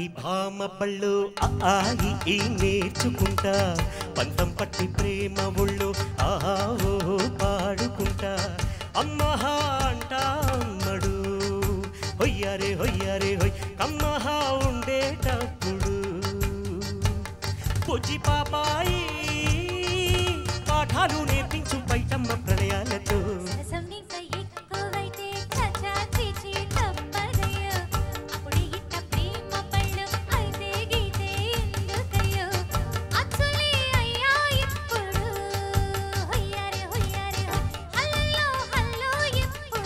పట్టి భామ బళ్ళు ఆ ఆయి ఈ నేర్చుకుంటా పంతం పట్టి ప్రేమ ఒళ్ళు ఆహా ఓ పాడుకుంటా అమ్మహా అంటా అమ్మడు హొయ్యారే హొయ్యారే హొయ్ కమ్మహా ఉండేటప్పుడు బుజ్జి పాపాయి పాఠాలు నేర్పించు బయటమ్మ ప్రణయాలతో సరసం ఇంకా ఎక్కువైతే చచా చీచి తప్పదయ్యో అప్పుడే ఇట్ట ప్రేమ పళ్ళు అయితే గీతే ఎందుకయ్యో అచ్చులే అయ్యా ఇప్పుడు హొయ్యారే హొయ్యారే హొయ్ హల్లో హల్లో ఇప్పుడు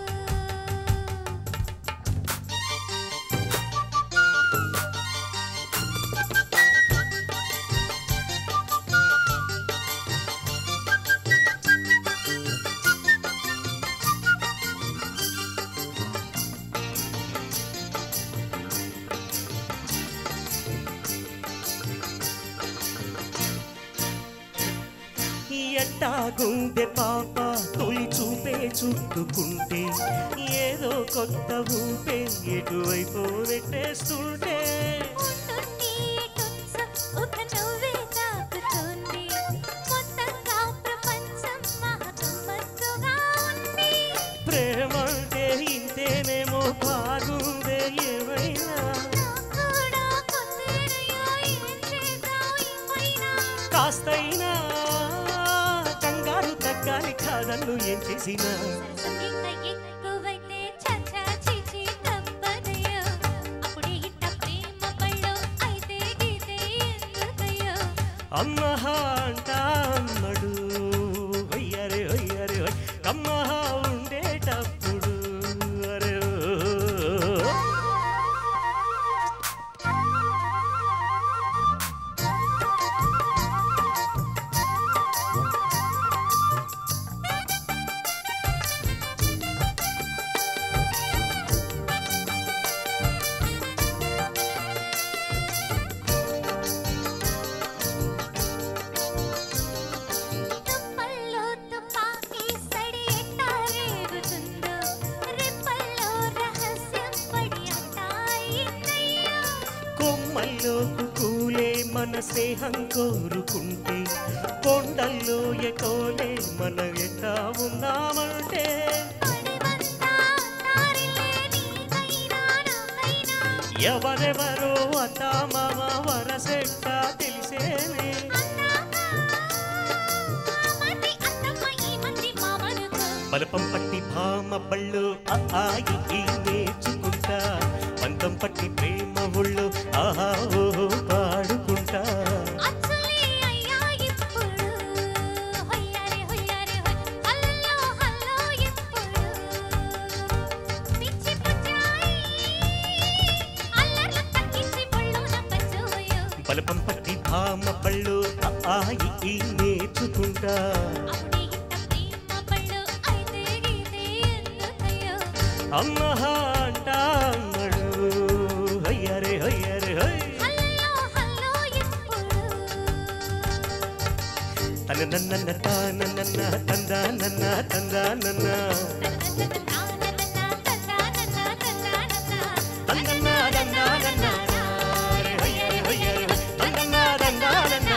ఎట్టాగుండే పాప తొలి చూపే చుట్టుకుంటే ఏదో కొత్త ఊపే ఎటువైపు నెట్టేస్తుంటే ఉంటుంది కొంచెం ఒక నువ్వే తాకుతుంది మొత్తంగా ప్రపంచం మహగమ్మత్తుగా ఉంది ప్రేమంటే ఇంతేనేమో బాగుందే ఏమైనా నా కూడా కొందేనయ్యో ఏం చేద్దాం ఇప్పుడైనా కాస్తైనా కంగారు తగ్గాలి కాదన్ను ఏం చేసినా సరసం ఇంకా ఎక్కువైతే చచా చీచి తప్పదయ్యో అప్పుడే ఇట్ట ప్రేమ పళ్ళు అయితే గీతే ఎందుకయ్యో అమ్మహా అంటా అమ్మడు హొయ్యరే హొయ్యరే హొయ్ కమ్మహా ఉండేటప్పుడు అరే ఓ. తుప్పల్లో తుపాకీ సడి ఎట్టా రేగుతుందో రెప్పల్లో రహస్యం పడి అంటా అయిందయ్యో కొమ్మల్లో కూలే మన స్నేహం కోరుకుంటే కొండల్లో ఎకోలే మన ఎట్టా ఉందామంటే పడివంతా దారిలే నీకైనా నాకైనా ఎవరెవరో అత్తా మామ వరసెట్టా తెలిసేనే అన్నాక మతి అత్తమ్మ ఈ మంది మామనుకో బలపం పట్టి భామ బళ్ళు ఆ ఆయి ఈ నేర్చుకుంటా పంతం పట్టి ప్రేమ ఒళ్ళు ఆహా ఓ పాడుకుంటా అచ్చులే అయ్యా ఇప్పుడు హొయ్యారే హొయ్యారే హొయ్ హల్లో హల్లో ఇప్పుడు పిచ్చి పుచ్చాయి అల్లర్లు తగ్గించి బొళ్ళున పచ్చోయో బలపం పట్టి భామ బళ్ళు ఆ ఆయి ఈ నేర్చుకుంటా అప్పుడే ఇట్ట ప్రేమ పళ్ళు అయితే గీతే ఎందుకయ్యో అమ్మహా అంటా అమ్మడు హయ్యరే హయ్యరే హయ్ హల్లో హల్లో ఇప్పుడు తన నన్న తాన నన్న తందా నన్న తందా నన్న తందన్నా నన్న నన్న రే హయ్యరే హయ్యరే హయ్. తందన్నా నన్న నన్న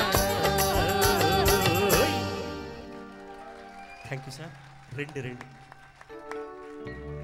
థ్యాంక్ యూ సార్ రెండు రెండు